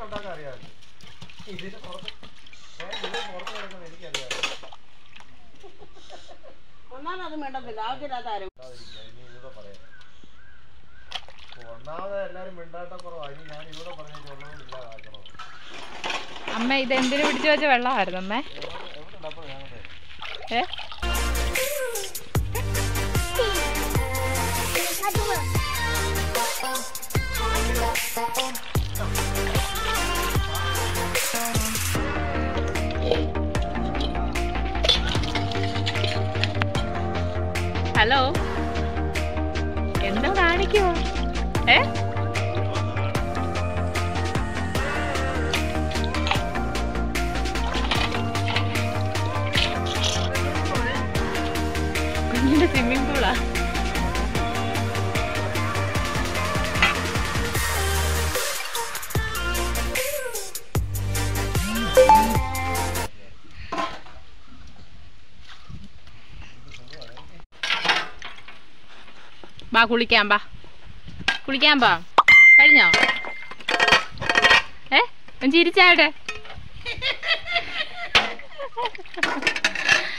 ഉണ്ടാക്കാൻ അറിയാമല്ലോ ഇതിന് പുറത്ത് ഏ, ഇതിന് പുറത്ത് കിടക്കുന്ന എനിക്കറിയാം ഒന്നാമത് അത് മിണ്ടത്തില്ല ആവശ്യമില്ലാത്ത ആരും മിണ്ടാതിരിക്കുക. ഇനി ഇതിലൂടെ പറയാം ഒന്നാമത് എല്ലാരും മിണ്ടാട്ട കുറവാ ഇനി ഞാൻ ഇവിടെ പറഞ്ഞിട്ടുള്ളത് ഇല്ലാതാക്കണോ അമ്മ ഇത് എന്തിനു പിടിച്ചു വെച്ച വെള്ളമായിരുന്നു അമ്മേ എവിടെ ഉണ്ട് അപ്പോൾ ഞാനത് ഏ ഹലോ എന്താ കാണിക്കുമോ ഏ കുഞ്ഞിന്റെ സ്വിമ്മിംഗ് പൂളാ ബാ കുളിക്കാൻ ബാ കുളിക്കാൻ ബാ കഴിഞ്ഞോ ഏ ഒന്ന് ചിരിച്ചാട്ടെ